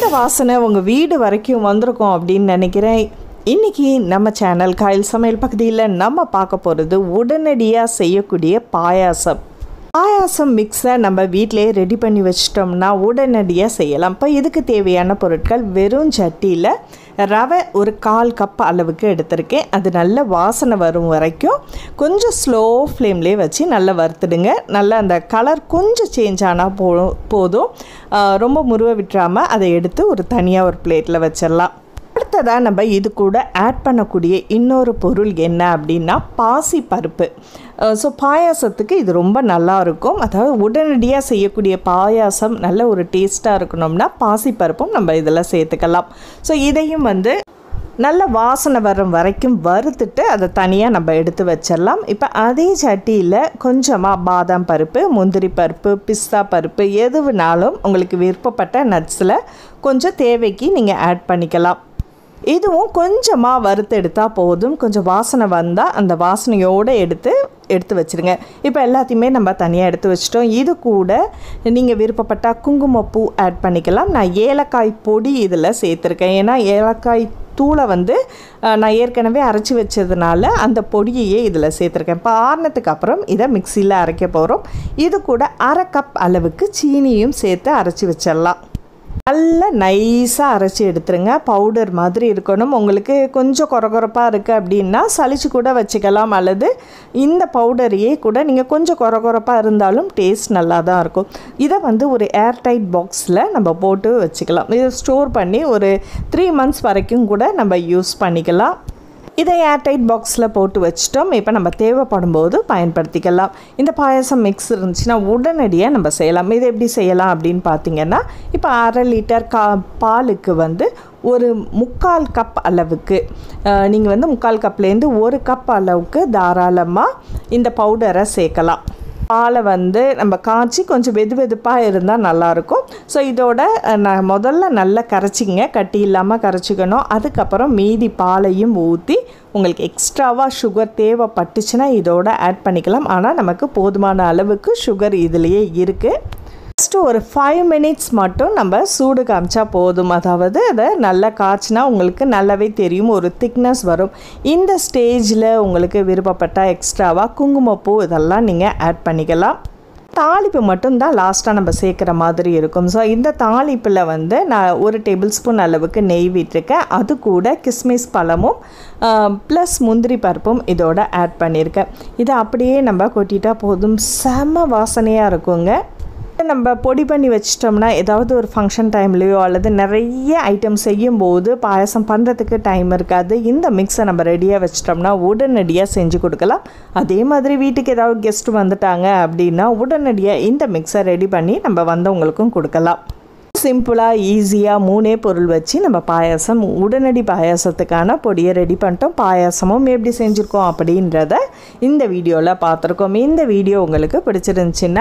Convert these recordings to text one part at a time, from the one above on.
வாசனை உங்கள் வீடு வரைக்கும் வந்திருக்கும் அப்படின்னு நினைக்கிறேன் இன்றைக்கி நம்ம சேனல் காயல் சமையல் பகுதியில் நம்ம பார்க்க போகிறது உடனடியாக செய்யக்கூடிய பாயாசம் பாயாசம் மிக்ஸை நம்ம வீட்டிலே ரெடி பண்ணி வச்சிட்டோம்னா உடனடியாக செய்யலாம் இப்போ இதுக்கு தேவையான பொருட்கள் வெறும் சட்டியில் ரவை ஒரு கால் கப் அளவுக்கு எடுத்திருக்கேன் அது நல்ல வாசனை வரும் வரைக்கும் கொஞ்சம் ஸ்லோ ஃப்ளேம்லேயே வச்சு நல்லா வறுத்துடுங்க நல்லா அந்த கலர் கொஞ்சம் சேஞ்ச் ஆனால் போ போதும் ஆஹ் ரொம்ப முருவ விட்டுறாமல் அதை எடுத்து ஒரு தனியாக ஒரு பிளேட்டில் வச்சிடலாம் அடுத்ததாக நம்ம இது கூட ஆட் பண்ணக்கூடிய இன்னொரு பொருள் என்ன அப்படின்னா பாசி பருப்பு ஸோ பாயாசத்துக்கு இது ரொம்ப நல்லா இருக்கும் அதாவது உடனடியாக செய்யக்கூடிய பாயாசம் நல்ல ஒரு டேஸ்ட்டாக இருக்கணும்னா பாசி பருப்பும் நம்ம இதில் சேர்த்துக்கலாம் ஸோ இதையும் வந்து நல்ல வாசனை வரும் வரைக்கும் வறுத்துட்டு அதை தனியாக நம்ம எடுத்து வச்சிடலாம் இப்போ அதே சட்டியில் கொஞ்சமாக பாதாம் பருப்பு முந்திரி பருப்பு பிஸ்தா பருப்பு எதுவுனாலும் உங்களுக்கு விருப்பப்பட்ட நட்ஸில் கொஞ்சம் தேவைக்கு நீங்கள் ஆட் பண்ணிக்கலாம் இதுவும் கொஞ்சமாக வறுத்து எடுத்தால் போதும் கொஞ்சம் வாசனை வந்தால் அந்த வாசனையோடு எடுத்து எடுத்து வச்சுருங்க இப்போ எல்லாத்தையுமே நம்ம தனியாக எடுத்து வச்சிட்டோம் இது கூட நீங்கள் விருப்பப்பட்டால் குங்குமப்பூ ஆட் பண்ணிக்கலாம் நான் ஏலக்காய் பொடி இதில் சேர்த்துருக்கேன் ஏன்னா ஏலக்காய் தூளை வந்து அஹ், நான் ஏற்கனவே அரைச்சி வச்சதுனால அந்த பொடியையே இதில் சேர்த்துருக்கேன் இப்போ ஆறுனதுக்கு அப்புறம் இதை மிக்சியில் அரைக்க போகிறோம் இது கூட அரை கப் அளவுக்கு சீனியும் சேர்த்து அரைச்சி வச்சிடலாம் நல்லா நைஸாக அரைச்சி எடுத்துருங்க பவுடர் மாதிரி இருக்கணும் உங்களுக்கு கொஞ்சம் கொரகொரப்பாக இருக்குது அப்படின்னா சலிச்சு கூட வச்சுக்கலாம் அல்லது இந்த பவுடரையே கூட நீங்கள் கொஞ்சம் கொரகொரப்பாக இருந்தாலும் டேஸ்ட் நல்லா தான் இருக்கும் இதை வந்து ஒரு ஏர்டைட் பாக்ஸில் நம்ம போட்டு வச்சுக்கலாம் இதை ஸ்டோர் பண்ணி ஒரு த்ரீ மந்த்ஸ் வரைக்கும் கூட நம்ம யூஸ் பண்ணிக்கலாம் இதை ஏர்டைட் பாக்ஸில் போட்டு வச்சிட்டோம் இப்போ நம்ம தேவைப்படும் போது பயன்படுத்திக்கலாம் இந்த பாயாசம் மிக்ஸ் இருந்துச்சுன்னா உடனடியாக நம்ம செய்யலாம் இது எப்படி செய்யலாம் அப்படின்னு பார்த்தீங்கன்னா இப்போ அரை லிட்டர் கா பாலுக்கு வந்து ஒரு முக்கால் கப் அளவுக்கு நீங்கள் வந்து முக்கால் கப்லேருந்து ஒரு கப் அளவுக்கு தாராளமாக இந்த பவுடரை சேர்க்கலாம் பாலை வந்து நம்ம காய்ச்சி கொஞ்சம் வெது வெதுப்பாக இருந்தால் நல்லாயிருக்கும் ஸோ இதோட அஹ், நான் முதல்ல நல்லா கரைச்சிங்க கட்டி இல்லாமல் கரைச்சிக்கணும் அதுக்கப்புறம் மீதி பாலையும் ஊற்றி உங்களுக்கு எக்ஸ்ட்ராவாக சுகர் தேவைப்பட்டுச்சுன்னா இதோட ஆட் பண்ணிக்கலாம் ஆனால் நமக்கு போதுமான அளவுக்கு சுகர் இதுலேயே இருக்குது ஜஸ்ட்டு ஒரு ஃபைவ் மினிட்ஸ் மட்டும் நம்ம சூடு காமிச்சா போதும் அதாவது அதை நல்லா காய்ச்சினா உங்களுக்கு நல்லாவே தெரியும் ஒரு திக்னஸ் வரும் இந்த ஸ்டேஜில் உங்களுக்கு விருப்பப்பட்ட எக்ஸ்ட்ராவாக குங்குமப்பூ இதெல்லாம் நீங்கள் ஆட் பண்ணிக்கலாம் தாளிப்பு மட்டும்தான் லாஸ்ட்டாக நம்ம சேர்க்குற மாதிரி இருக்கும் ஸோ இந்த தாளிப்பில் வந்து நான் ஒரு டேபிள் ஸ்பூன் அளவுக்கு நெய் விட்டுருக்கேன் அது கூட கிஸ்மிஸ் பழமும் ப்ளஸ் முந்திரி பருப்பும் இதோட ஆட் பண்ணியிருக்கேன் இதை அப்படியே நம்ம கொட்டிட்டா போதும் செம வாசனையாக இருக்குங்க நம்ம பொடி பண்ணி வச்சிட்டோம்னா ஏதாவது ஒரு ஃபங்க்ஷன் டைம்லேயோ அல்லது நிறைய ஐட்டம் செய்யும்போது பாயசம் பண்ணுறதுக்கு டைம் இருக்காது இந்த மிக்ஸை நம்ம ரெடியாக வச்சிட்டோம்னா உடனடியாக செஞ்சு கொடுக்கலாம் அதே மாதிரி வீட்டுக்கு ஏதாவது கெஸ்ட் வந்துட்டாங்க அப்படின்னா உடனடியாக இந்த மிக்ஸை ரெடி பண்ணி நம்ம வந்தவங்களுக்கும் கொடுக்கலாம் சிம்பிளாக ஈஸியாக மூணே பொருள் வச்சு நம்ம பாயாசம் உடனடி பாயாசத்துக்கான பொடியை ரெடி பண்ணிட்டோம் பாயாசமும் எப்படி செஞ்சுருக்கோம் அப்படின்றத இந்த வீடியோவில் பார்த்துருக்கோம் இந்த வீடியோ உங்களுக்கு பிடிச்சிருந்துச்சின்னா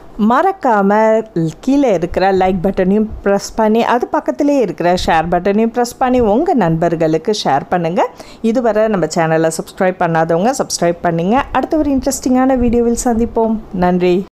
மறக்காமல் கீழே இருக்கிற லைக் பட்டனையும் ப்ரெஸ் பண்ணி அது பக்கத்துலேயே இருக்கிற ஷேர் பட்டனையும் ப்ரெஸ் பண்ணி உங்கள் நண்பர்களுக்கு ஷேர் பண்ணுங்கள் இதுவரை நம்ம சேனலை சப்ஸ்கிரைப் பண்ணாதவங்க சப்ஸ்கிரைப் பண்ணுங்க அடுத்த ஒரு இன்ட்ரெஸ்டிங்கான வீடியோவில் சந்திப்போம் நன்றி